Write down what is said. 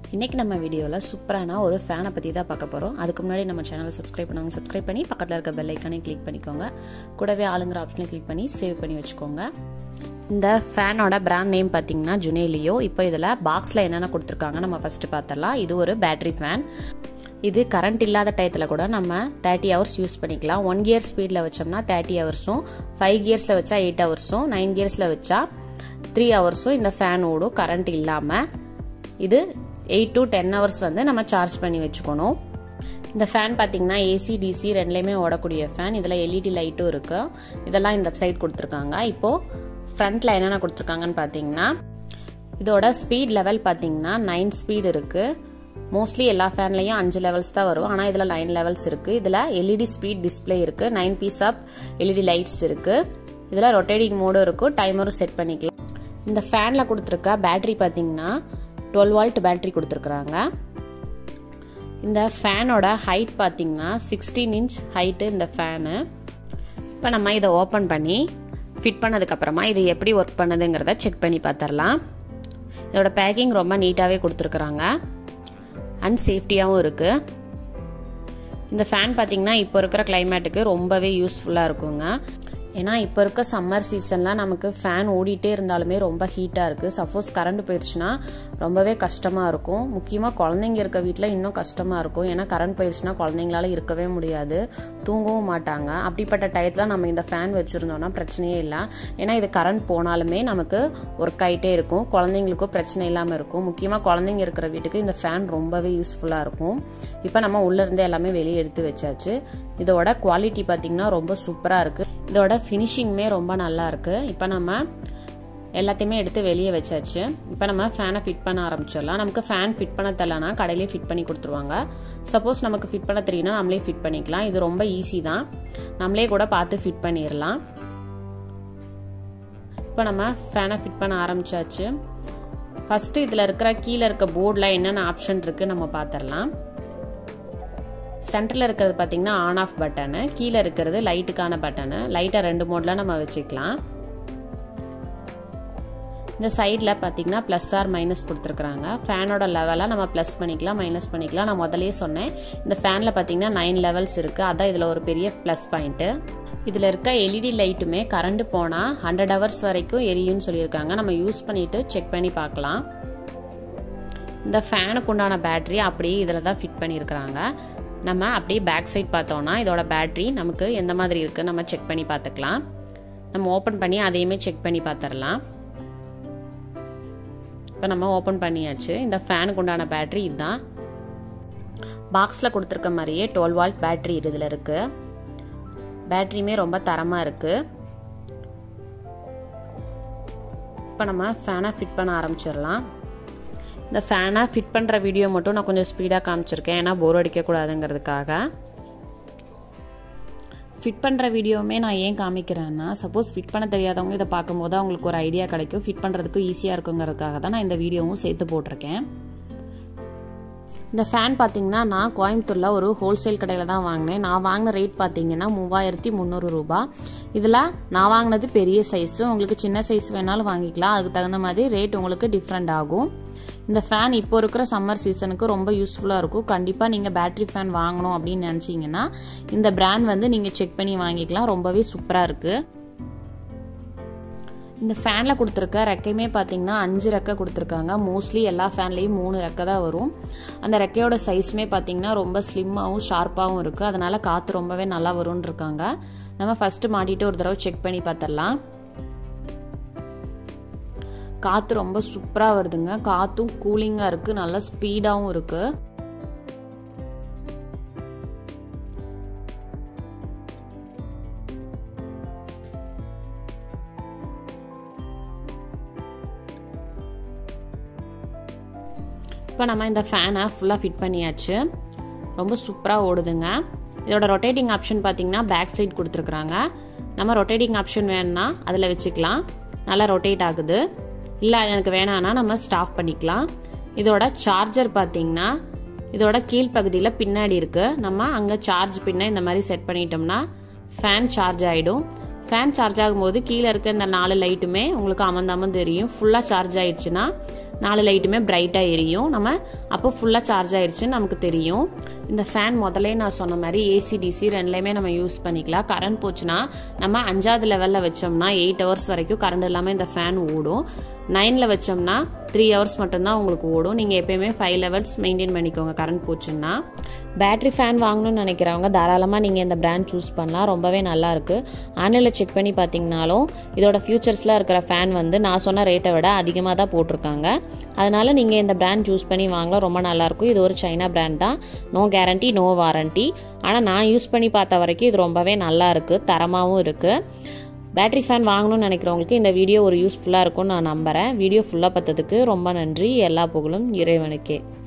இன்றைக்கி நம்ம வீடியோவில் சூப்பரான ஒரு ஃபேனை பற்றி தான் பார்க்க போகிறோம் அதுக்கு முன்னாடி நம்ம சேனலை சப்ஸ்கிரைப் பண்ணவங்க சப்ஸ்கிரைப் பண்ணி பக்கத்தில் இருக்க பெல் ஐக்கானே கிளிக் பண்ணிக்கோங்க கூடவே ஆளுங்கிற ஆப்ஷனை கிளிக் பண்ணி சேவ் பண்ணி வச்சுக்கோங்க இந்த ஃபேனோட பிராண்ட் நேம் பார்த்தீங்கன்னா ஜுனேலியோ இப்போ இதில் பாக்ஸில் என்னென்ன கொடுத்துருக்காங்க நம்ம ஃபஸ்ட்டு பார்த்துடலாம் இது ஒரு பேட்டரி ஃபேன் இது கரண்ட் இல்லாத டயத்தில் கூட நம்ம தேர்ட்டி ஹவர்ஸ் யூஸ் பண்ணிக்கலாம் ஒன் கியர் ஸ்பீடில் வச்சோம்னா தேர்ட்டி ஹவர்ஸும் ஃபைவ் கியர்ஸில் வச்சா எயிட் ஹவர்ஸும் நைன் கியர்ஸில் வச்சா த்ரீ ஹவர்ஸும் இந்த ஃபேன் ஓடும் கரண்ட் இல்லாமல் இது எயிட் டு டென் ஹவர்ஸ் வந்து நம்ம சார்ஜ் பண்ணி வச்சுக்கணும் இந்த ஃபேன் பார்த்தீங்கன்னா ஏசி டிசி ரெண்டுலேயுமே ஓடக்கூடிய ஃபேன் இதில் எல்இடி லைட்டும் இருக்கு இதெல்லாம் இந்த சைட் கொடுத்துருக்காங்க இப்போது ஃப்ரண்ட்டில் என்னென்ன கொடுத்துருக்காங்கன்னு பார்த்தீங்கன்னா இதோட ஸ்பீட் லெவல் பார்த்தீங்கன்னா நைன் ஸ்பீட் இருக்குது மோஸ்ட்லி எல்லா ஃபேன்லையும் அஞ்சு லெவல்ஸ் தான் வரும் ஆனால் இதில் நைன் லெவல்ஸ் இருக்குது இதில் எல்இடி ஸ்பீட் டிஸ்பிளே இருக்குது nine piece of LED lights இருக்குது இதில் ரொட்டேட்டிங் மோடும் இருக்கும் டைமரும் செட் பண்ணிக்கலாம் இந்த ஃபேனில் கொடுத்துருக்க பேட்டரி பார்த்தீங்கன்னா டுவெல் வால்ட் பேட்டரி கொடுத்துருக்குறாங்க இந்த ஃபேனோட ஹைட் பார்த்தீங்கன்னா சிக்ஸ்டீன் இன்ச் ஹைட்டு இந்த ஃபேனு இப்போ நம்ம இதை ஓப்பன் பண்ணி ஃபிட் பண்ணதுக்கப்புறமா இது எப்படி ஒர்க் பண்ணுதுங்கிறத செக் பண்ணி பார்த்துடலாம் இதோட பேக்கிங் ரொம்ப நீட்டாகவே கொடுத்துருக்குறாங்க அண்ட் சேஃப்டியாகவும் இருக்குது இந்த ஃபேன் பார்த்தீங்கன்னா இப்போ இருக்கிற கிளைமேட்டுக்கு ரொம்பவே யூஸ்ஃபுல்லாக இருக்குங்க ஏன்னா இப்போ இருக்க சம்மர் சீசனில் நமக்கு ஃபேன் ஓடிட்டே இருந்தாலுமே ரொம்ப ஹீட்டாக இருக்குது சப்போஸ் கரண்ட் போயிடுச்சுன்னா ரொம்பவே கஷ்டமாக இருக்கும் முக்கியமாக குழந்தைங்க இருக்க வீட்டில் இன்னும் கஷ்டமாக இருக்கும் ஏன்னா கரண்ட் போயிடுச்சுன்னா குழந்தைங்களால இருக்கவே முடியாது தூங்கவும் மாட்டாங்க அப்படிப்பட்ட டயத்தில் நம்ம இந்த ஃபேன் வச்சுருந்தோம்னா பிரச்சனையே இல்லை ஏன்னா இது கரண்ட் போனாலுமே நமக்கு ஒர்க் ஆகிட்டே இருக்கும் குழந்தைங்களுக்கும் பிரச்சனை இல்லாமல் இருக்கும் முக்கியமாக குழந்தைங்க இருக்கிற வீட்டுக்கு இந்த ஃபேன் ரொம்பவே யூஸ்ஃபுல்லாக இருக்கும் இப்போ நம்ம உள்ளேருந்து எல்லாமே வெளியே எடுத்து வச்சாச்சு இதோட குவாலிட்டி பார்த்திங்கன்னா ரொம்ப சூப்பராக இருக்குது இதோட ஃபினிஷிங்குமே ரொம்ப நல்லா இருக்குது இப்போ நம்ம எல்லாத்தையுமே எடுத்து வெளியே வச்சாச்சு இப்போ நம்ம ஃபேனை ஃபிட் பண்ண ஆரம்பிச்சிடலாம் நமக்கு ஃபேன் ஃபிட் பண்ண தெரியலனா கடையிலே ஃபிட் பண்ணி கொடுத்துருவாங்க சப்போஸ் நமக்கு ஃபிட் பண்ண தெரியும்னா நம்மளே ஃபிட் பண்ணிக்கலாம் இது ரொம்ப ஈஸி தான் நம்மளே கூட பார்த்து ஃபிட் பண்ணிடலாம் இப்போ நம்ம ஃபேனை ஃபிட் பண்ண ஆரம்பிச்சாச்சு ஃபஸ்ட்டு இதில் இருக்கிற கீழே இருக்க போர்டில் என்னென்ன ஆப்ஷன் இருக்குது நம்ம பார்த்துடலாம் சென்டரில் இருக்கிறது பார்த்தீங்கன்னா ஆன் ஆஃப் பட்டனு கீழே இருக்கிறது லைட்டுக்கான பட்டனு லைட்டை ரெண்டு மோடில் நம்ம வச்சுக்கலாம் இந்த சைடில் பார்த்தீங்கன்னா ப்ளஸ் ஆர் மைனஸ் கொடுத்துருக்குறாங்க ஃபேனோட லெவலாக நம்ம ப்ளஸ் பண்ணிக்கலாம் மைனஸ் பண்ணிக்கலாம் நான் முதலே சொன்னேன் இந்த ஃபேனில் பார்த்தீங்கன்னா நைன் லெவல்ஸ் இருக்குது அதான் இதில் ஒரு பெரிய ப்ளஸ் பாயிண்ட்டு இதில் இருக்க எல்இடி லைட்டுமே கரண்ட் போனால் ஹண்ட்ரட் ஹவர்ஸ் வரைக்கும் எரியும்னு சொல்லியிருக்காங்க நம்ம யூஸ் பண்ணிவிட்டு செக் பண்ணி பார்க்கலாம் இந்த ஃபேனுக்கு உண்டான பேட்ரி அப்படியே இதில் தான் ஃபிட் பண்ணியிருக்கிறாங்க நம்ம அப்படியே பேக் சைட் பார்த்தோம்னா இதோட பேட்ரி நமக்கு எந்த மாதிரி இருக்குது நம்ம செக் பண்ணி பார்த்துக்கலாம் நம்ம ஓப்பன் பண்ணி அதையுமே செக் பண்ணி பார்த்துடலாம் இப்போ நம்ம ஓப்பன் பண்ணியாச்சு இந்த ஃபேனுக்கு உண்டான பேட்ரி இதுதான் பாக்ஸில் கொடுத்துருக்க மாதிரியே டுவெல் வால்ட் பேட்ரி இதில் இருக்குது பேட்ரியுமே ரொம்ப தரமாக இருக்குது இப்போ நம்ம ஃபேனை ஃபிட் பண்ண ஆரம்பிச்சிடலாம் இந்த ஃபேனை ஃபிட் பண்ணுற வீடியோ மட்டும் நான் கொஞ்சம் ஸ்பீடாக காமிச்சிருக்கேன் ஏன்னா போர் அடிக்கக்கூடாதுங்கிறதுக்காக ஃபிட் பண்ணுற வீடியோவுமே நான் ஏன் காமிக்கிறேன்னா சப்போஸ் ஃபிட் பண்ண தெரியாதவங்க இதை பார்க்கும்போது அவங்களுக்கு ஒரு ஐடியா கிடைக்கும் ஃபிட் பண்ணுறதுக்கு ஈஸியாக இருக்குங்கிறதுக்காக தான் நான் இந்த வீடியோவும் சேர்த்து போட்டிருக்கேன் இந்த ஃபேன் பார்த்தீங்கன்னா நான் கோயம்புத்தூரில் ஒரு ஹோல்சேல் கடையில் தான் வாங்கினேன் நான் வாங்கின ரேட் பார்த்தீங்கன்னா மூவாயிரத்தி முந்நூறு ரூபா இதில் நான் வாங்கினது பெரிய சைஸு உங்களுக்கு சின்ன சைஸ் வேணாலும் வாங்கிக்கலாம் அதுக்கு தகுந்த மாதிரி ரேட் உங்களுக்கு டிஃப்ரெண்ட் ஆகும் இந்த ஃபேன் இப்போ இருக்கிற சம்மர் சீசனுக்கு ரொம்ப யூஸ்ஃபுல்லாக இருக்கும் கண்டிப்பாக நீங்கள் பேட்ரி ஃபேன் வாங்கணும் அப்படின்னு நினச்சிங்கன்னா இந்த பிராண்ட் வந்து நீங்கள் செக் பண்ணி வாங்கிக்கலாம் ரொம்பவே சூப்பராக இருக்குது இந்த ஃபேனில் கொடுத்துருக்க ரெக்கையுமே பார்த்தீங்கன்னா அஞ்சு ரெக்கை கொடுத்துருக்காங்க மோஸ்ட்லி எல்லா ஃபேன்லேயும் மூணு ரெக்கை தான் வரும் அந்த ரெக்கையோட சைஸுமே பார்த்தீங்கன்னா ரொம்ப ஸ்லிம்மாகவும் ஷார்ப்பாகவும் இருக்குது அதனால் காற்று ரொம்பவே நல்லா வரும்னு இருக்காங்க நம்ம ஃபஸ்ட்டு மாட்டிட்டு ஒரு தடவை செக் பண்ணி பார்த்துடலாம் காற்று ரொம்ப சூப்பராக வருதுங்க காற்றும் கூலிங்காக இருக்குது நல்லா ஸ்பீடாகவும் இருக்குது இப்போ நம்ம இந்த ஃபேனை ஃபுல்லாக ஃபிட் பண்ணியாச்சு ரொம்ப சூப்பராக ஓடுதுங்க இதோட ரொட்டேட்டிங் ஆப்ஷன் பார்த்தீங்கன்னா பேக் சைட் கொடுத்துருக்குறாங்க நம்ம ரொட்டேட்டிங் ஆப்ஷன் வேணும்னா அதில் வச்சுக்கலாம் நல்லா ரொட்டேட் ஆகுது இல்லை எனக்கு வேணான்னா நம்ம ஸ்டாப் பண்ணிக்கலாம் இதோட சார்ஜர் பார்த்தீங்கன்னா இதோட கீழ்ப்பகுதியில் பின்னாடி இருக்குது நம்ம அங்கே சார்ஜ் பின்ன இந்த மாதிரி செட் பண்ணிட்டோம்னா ஃபேன் சார்ஜ் ஆகிடும் ஃபேன் சார்ஜ் ஆகும்போது கீழே இருக்க இந்த நாலு லைட்டுமே உங்களுக்கு அமர்ந்தாமல் தெரியும் ஃபுல்லாக சார்ஜ் ஆயிடுச்சுன்னா நாலு லைட்டுமே பிரைட்டாக எரியும் நம்ம அப்போ ஃபுல்லாக சார்ஜ் ஆயிடுச்சுன்னு நமக்கு தெரியும் இந்த ஃபேன் முதலே நான் சொன்ன மாதிரி ஏசி டிசி ரெண்டுலேயுமே நம்ம யூஸ் பண்ணிக்கலாம் கரண்ட் போச்சுன்னா நம்ம அஞ்சாவது லெவலில் வச்சோம்னா எயிட் ஹவர்ஸ் வரைக்கும் கரண்ட் இல்லாமல் இந்த ஃபேன் ஓடும் நைனில் வச்சோம்னா த்ரீ ஹவர்ஸ் மட்டும்தான் உங்களுக்கு ஓடும் நீங்கள் எப்பயுமே ஃபைவ் லெவல்ஸ் மெயின்டைன் பண்ணிக்கோங்க கரண்ட் போச்சுன்னா பேட்டரி ஃபேன் வாங்கணும்னு நினைக்கிறவங்க தாராளமாக நீங்கள் இந்த பிராண்ட் சூஸ் பண்ணலாம் ரொம்பவே நல்லா இருக்குது ஆன்லைனில் செக் பண்ணி பார்த்தீங்கனாலும் இதோட ஃபியூச்சர்ஸில் இருக்கிற ஃபேன் வந்து நான் சொன்ன ரேட்டை விட அதிகமாக தான் போட்டிருக்காங்க அதனால நீங்கள் இந்த பிராண்ட் சூஸ் பண்ணி வாங்கலாம் ரொம்ப நல்லாயிருக்கும் இது ஒரு சைனா பிராண்ட் தான் நோ கேரண்டி நோ வாரண்டி ஆனால் நான் யூஸ் பண்ணி பார்த்த வரைக்கும் இது ரொம்பவே நல்லா இருக்குது தரமாகவும் இருக்குது பேட்டரி ஃபேன் வாங்கணும்னு நினைக்கிறவங்களுக்கு இந்த வீடியோ ஒரு யூஸ்ஃபுல்லாக இருக்கும்னு நான் நம்புகிறேன் வீடியோ ஃபுல்லாக பார்த்ததுக்கு ரொம்ப நன்றி எல்லா புகழும் இறைவனுக்கே